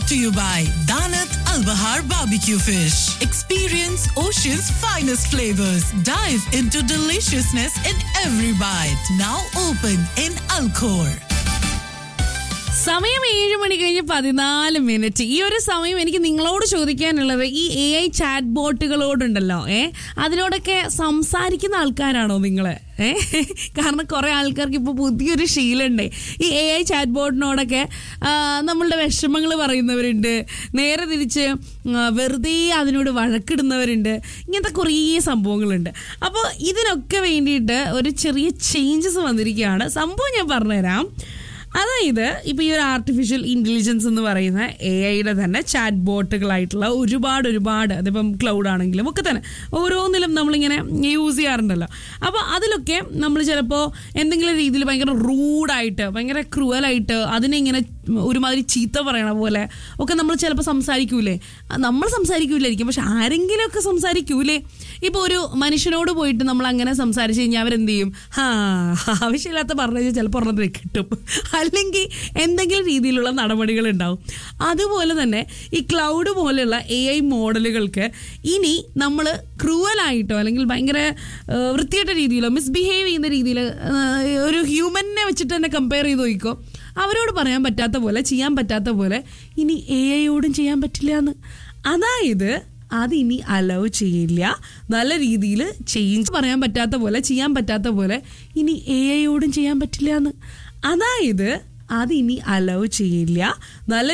to you by Danat Al Bahar Barbecue Fish. Experience Ocean's finest flavors. Dive into deliciousness in every bite. Now open in Alcor. സമയം ഏഴ് മണി കഴിഞ്ഞ് പതിനാല് minute ഈ ഒരു സമയം എനിക്ക് നിങ്ങളോട് ചോദിക്കാനുള്ളത് ഈ എ ഐ ചാറ്റ് ബോട്ടുകളോടുണ്ടല്ലോ ഏ അതിനോടൊക്കെ സംസാരിക്കുന്ന ആൾക്കാരാണോ നിങ്ങൾ ഏ കാരണം കുറേ ആൾക്കാർക്ക് ഇപ്പോൾ പുതിയൊരു ശീലമുണ്ട് ഈ എ ഐ ചാറ്റ് ബോട്ടിനോടൊക്കെ ആ, നമ്മളുടെ വിഷമങ്ങൾ പറയുന്നവരുണ്ട് നേരെ തിരിച്ച് ആ, വെറുതെ അതിനോട് വഴക്കിടുന്നവരുണ്ട് ഇങ്ങനത്തെ കുറേ സംഭവങ്ങളുണ്ട് അപ്പോൾ ഇതിനൊക്കെ വേണ്ടിയിട്ട് ഒരു ചെറിയ ചേഞ്ചസ് വന്നിരിക്കുകയാണ് സംഭവം ഞാൻ പറഞ്ഞുതരാം അതായത് ഇപ്പൊ ഈ ഒരു ആർട്ടിഫിഷ്യൽ ഇന്റലിജൻസ് എന്ന് പറയുന്ന എ ഐയുടെ തന്നെ ചാറ്റ് ബോട്ടുകളായിട്ടുള്ള ഒരുപാട് ഒരുപാട് അതിപ്പം ക്ലൗഡ് ആണെങ്കിലും ഒക്കെ തന്നെ ഓരോന്നിലും നമ്മളിങ്ങനെ യൂസ് ചെയ്യാറുണ്ടല്ലോ അപ്പോൾ അതിലൊക്കെ നമ്മൾ ചിലപ്പോൾ എന്തെങ്കിലും രീതിയിൽ ഭയങ്കര റൂഡായിട്ട് ഭയങ്കര ക്രൂവലായിട്ട് അതിനെ ഇങ്ങനെ ഒരുമാതിരി ചീത്ത പറയണ പോലെ ഒക്കെ നമ്മൾ ചിലപ്പോൾ സംസാരിക്കൂലേ ആ, നമ്മൾ സംസാരിക്കൂലായിരിക്കും പക്ഷെ ആരെങ്കിലുമൊക്കെ സംസാരിക്കൂലേ ഇപ്പോൾ ഒരു മനുഷ്യനോട് പോയിട്ട് നമ്മൾ അങ്ങനെ സംസാരിച്ച് കഴിഞ്ഞാൽ അവരെന്ത് ചെയ്യും ഹാ ആവശ്യമില്ലാത്ത പറഞ്ഞു കഴിഞ്ഞാൽ ചിലപ്പോൾ ഒരെണ്ണത്തിന് കിട്ടും അല്ലെങ്കിൽ എന്തെങ്കിലും രീതിയിലുള്ള നടപടികൾ ഉണ്ടാവും അതുപോലെ തന്നെ ഈ ക്ലൗഡ് പോലെയുള്ള എ ഐ മോഡലുകൾക്ക് ഇനി നമ്മൾ ക്രൂവലായിട്ടോ അല്ലെങ്കിൽ ഭയങ്കര ആ, വൃത്തികെട്ട രീതിയിലോ മിസ്ബിഹേവ് ചെയ്യുന്ന രീതിയിൽ ഒരു ഹ്യൂമനെ വെച്ചിട്ട് തന്നെ കമ്പയർ ചെയ്ത് നോക്കിക്കോ അവരോട് പറയാൻ പറ്റാത്ത പോലെ ചെയ്യാൻ പറ്റാത്ത പോലെ ഇനി എ ഐയോടും ചെയ്യാൻ പറ്റില്ല എന്ന് അതായത് അതിനി അലൗ ചെയ്യില്ല നല്ല രീതിയിൽ ചേഞ്ച് പറയാൻ പറ്റാത്ത പോലെ ചെയ്യാൻ പറ്റാത്ത പോലെ ഇനി എ ഐയോടും ചെയ്യാൻ പറ്റില്ല എന്ന് അതായത് അതിനി അലൗ ചെയ്യില്ല നല്ല